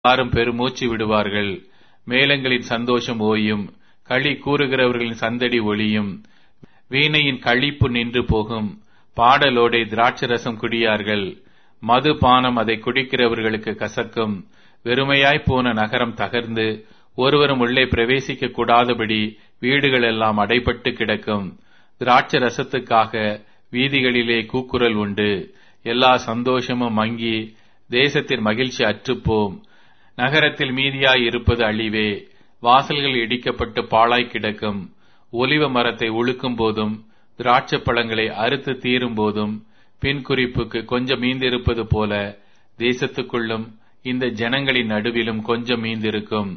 எல்லாரும் பெருமூச்சு விடுவார்கள் மேளங்களின் சந்தோஷம் ஓயும் களி கூறுகிறவர்களின் சந்தடி ஒளியும் வீணையின் களிப்பு நின்று போகும் பாடலோடே திராட்சரசம் குடியார்கள் மது பானம் அதை குடிக்கிறவர்களுக்கு கசக்கும் வெறுமையாய் போன நகரம் தகர்ந்து ஒருவரும் உள்ளே பிரவேசிக்க கூடாதபடி வீடுகள் எல்லாம் அடைபட்டு கிடக்கும் திராட்சை ரசத்துக்காக வீதிகளிலே கூக்குரல் உண்டு எல்லா சந்தோஷமும் மங்கி தேசத்தின் மகிழ்ச்சி அற்றுப்போம் நகரத்தில் மீதியாய் இருப்பது அழிவே வாசல்கள் இடிக்கப்பட்டு பாழாய் கிடக்கும் ஒலிவ மரத்தை உழுக்கும் போதும் திராட்சை பழங்களை அறுத்து தீரும் போதும் பின் குறிப்புக்கு கொஞ்சம் மீந்திருப்பது போல தேசத்துக்குள்ளும் இந்த ஜனங்களின் நடுவிலும் கொஞ்சம் மீந்திருக்கும்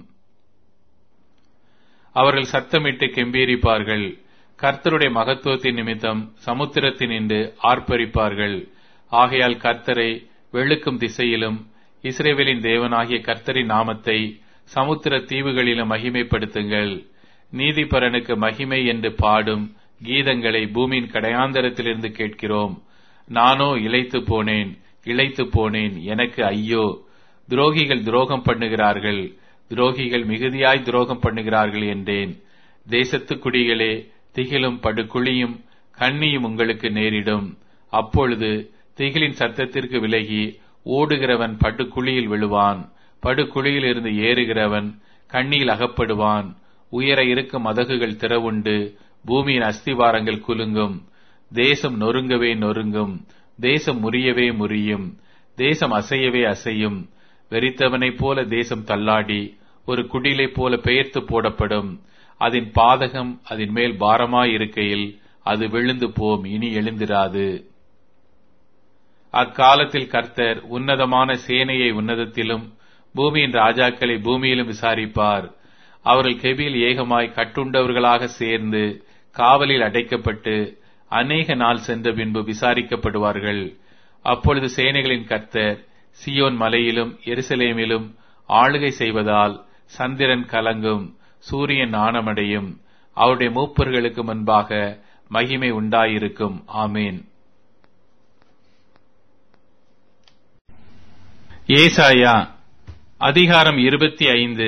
அவர்கள் சத்தமிட்டு கெம்பீரிப்பார்கள் கர்த்தருடைய மகத்துவத்தின் நிமித்தம் சமுத்திரத்தினின்று ஆர்ப்பரிப்பார்கள் ஆகையால் கர்த்தரை வெளுக்கும் திசையிலும் இஸ்ரேவேலின் தேவனாகிய கர்த்தரின் நாமத்தை சமுத்திர தீவுகளிலும் மகிமைப்படுத்துங்கள் நீதிபரனுக்கு மகிமை என்று பாடும் கீதங்களை பூமியின் கடையாந்தரத்திலிருந்து கேட்கிறோம் நானோ இழைத்து போனேன் இழைத்து போனேன் எனக்கு ஐயோ துரோகிகள் துரோகம் பண்ணுகிறார்கள் துரோகிகள் மிகுதியாய் துரோகம் பண்ணுகிறார்கள் என்றேன் தேசத்து குடிகளே திகிலும் படுகுழியும் கண்ணியும் உங்களுக்கு நேரிடும் அப்பொழுது திகிலின் சத்தத்திற்கு விலகி ஓடுகிறவன் படுகுழியில் விழுவான் படுகுழியில் இருந்து ஏறுகிறவன் கண்ணியில் அகப்படுவான் உயர இருக்கும் மதகுகள் திறவுண்டு பூமியின் அஸ்திவாரங்கள் குலுங்கும் தேசம் நொறுங்கவே நொறுங்கும் தேசம் முறியவே முறியும் தேசம் அசையவே அசையும் வெறித்தவனைப் போல தேசம் தள்ளாடி ஒரு குடிலைப் போல பெயர்த்து போடப்படும் அதன் பாதகம் அதன் மேல் பாரமாயிருக்கையில் அது விழுந்து போம் இனி எழுந்திராது அக்காலத்தில் கர்த்தர் உன்னதமான சேனையை உன்னதத்திலும் பூமியின் ராஜாக்களை பூமியிலும் விசாரிப்பார் அவர்கள் கெபியில் ஏகமாய் கட்டுண்டவர்களாக சேர்ந்து காவலில் அடைக்கப்பட்டு அநேக நாள் சென்ற பின்பு விசாரிக்கப்படுவார்கள் அப்பொழுது சேனைகளின் கர்த்தர் சியோன் மலையிலும் எருசலேமிலும் ஆளுகை செய்வதால் சந்திரன் கலங்கும் சூரியன் நாணமடையும் அவருடைய மூப்பர்களுக்கு முன்பாக மகிமை உண்டாயிருக்கும் ஆமேன் ஏசாயா அதிகாரம் இருபத்தி ஐந்து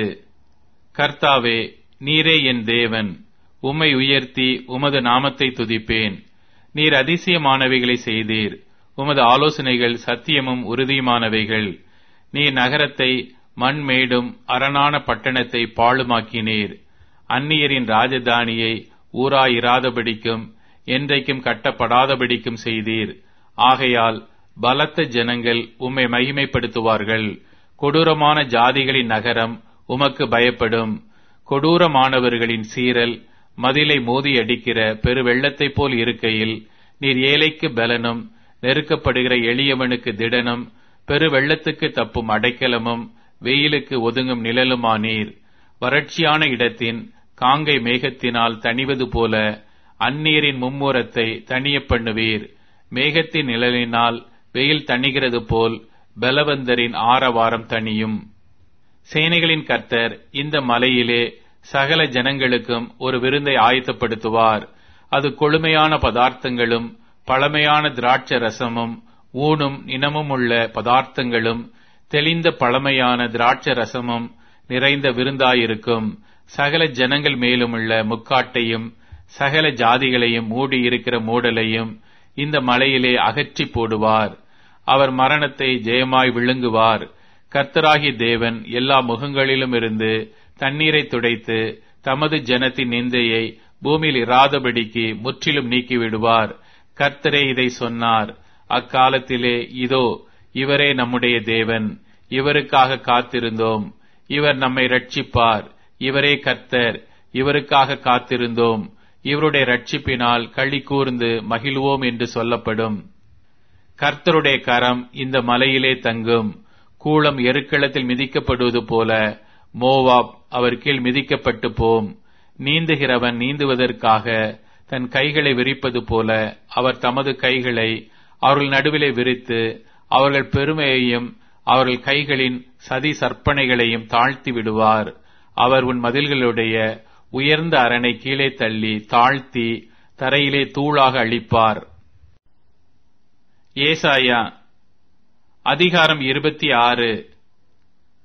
கர்த்தாவே நீரே என் தேவன் உம்மை உயர்த்தி உமது நாமத்தை துதிப்பேன் நீர் அதிசயமானவைகளை செய்தீர் உமது ஆலோசனைகள் சத்தியமும் உறுதியுமானவைகள் நீர் நகரத்தை மண்மேடும் அரணான பட்டணத்தை பாழுமாக்கினீர் அந்நியரின் ராஜதானியை ஊராயிராதபடிக்கும் என்றைக்கும் கட்டப்படாதபடிக்கும் செய்தீர் ஆகையால் பலத்த ஜனங்கள் உம்மை மகிமைப்படுத்துவார்கள் கொடூரமான ஜாதிகளின் நகரம் உமக்கு பயப்படும் கொடூரமானவர்களின் சீரல் மதிலை மோதி அடிக்கிற பெரு வெள்ளத்தைப் போல் இருக்கையில் நீர் ஏழைக்கு பலனும் நெருக்கப்படுகிற எளியவனுக்கு திடனும் பெரு வெள்ளத்துக்கு தப்பும் அடைக்கலமும் வெயிலுக்கு ஒதுங்கும் நிழலுமானீர் வறட்சியான இடத்தின் காங்கை மேகத்தினால் தணிவது போல அந்நீரின் மும்முரத்தை தணிய பண்ணுவீர் மேகத்தின் நிழலினால் வெயில் தணிகிறது போல் பலவந்தரின் ஆரவாரம் தணியும் சேனைகளின் கர்த்தர் இந்த மலையிலே சகல ஜனங்களுக்கும் ஒரு விருந்தை ஆயத்தப்படுத்துவார் அது கொழுமையான பதார்த்தங்களும் பழமையான திராட்ச ரசமும் ஊனும் இனமும் உள்ள பதார்த்தங்களும் தெளிந்த பழமையான திராட்ச ரசமும் நிறைந்த விருந்தாயிருக்கும் சகல ஜனங்கள் மேலுமுள்ள முக்காட்டையும் சகல ஜாதிகளையும் மூடி இருக்கிற மூடலையும் இந்த மலையிலே அகற்றி போடுவார் அவர் மரணத்தை ஜெயமாய் விழுங்குவார் கர்த்தராகி தேவன் எல்லா முகங்களிலும் இருந்து தண்ணீரை துடைத்து தமது ஜனத்தின் நிந்தையை பூமியில் இராதபடிக்கு முற்றிலும் நீக்கிவிடுவார் கர்த்தரே இதை சொன்னார் அக்காலத்திலே இதோ இவரே நம்முடைய தேவன் இவருக்காக காத்திருந்தோம் இவர் நம்மை ரட்சிப்பார் இவரே கர்த்தர் இவருக்காக காத்திருந்தோம் இவருடைய ரட்சிப்பினால் களி கூர்ந்து மகிழ்வோம் என்று சொல்லப்படும் கர்த்தருடைய கரம் இந்த மலையிலே தங்கும் கூளம் எருக்களத்தில் மிதிக்கப்படுவது போல மோவாப் அவர் கீழ் மிதிக்கப்பட்டு போம் நீந்துகிறவன் நீந்துவதற்காக தன் கைகளை விரிப்பது போல அவர் தமது கைகளை அவர்கள் நடுவிலே விரித்து அவர்கள் பெருமையையும் அவர்கள் கைகளின் சதி சற்பனைகளையும் தாழ்த்தி விடுவார் அவர் உன் மதில்களுடைய உயர்ந்த அரணை கீழே தள்ளி தாழ்த்தி தரையிலே தூளாக அழிப்பார் ஏசாயா அதிகாரம் இருபத்தி ஆறு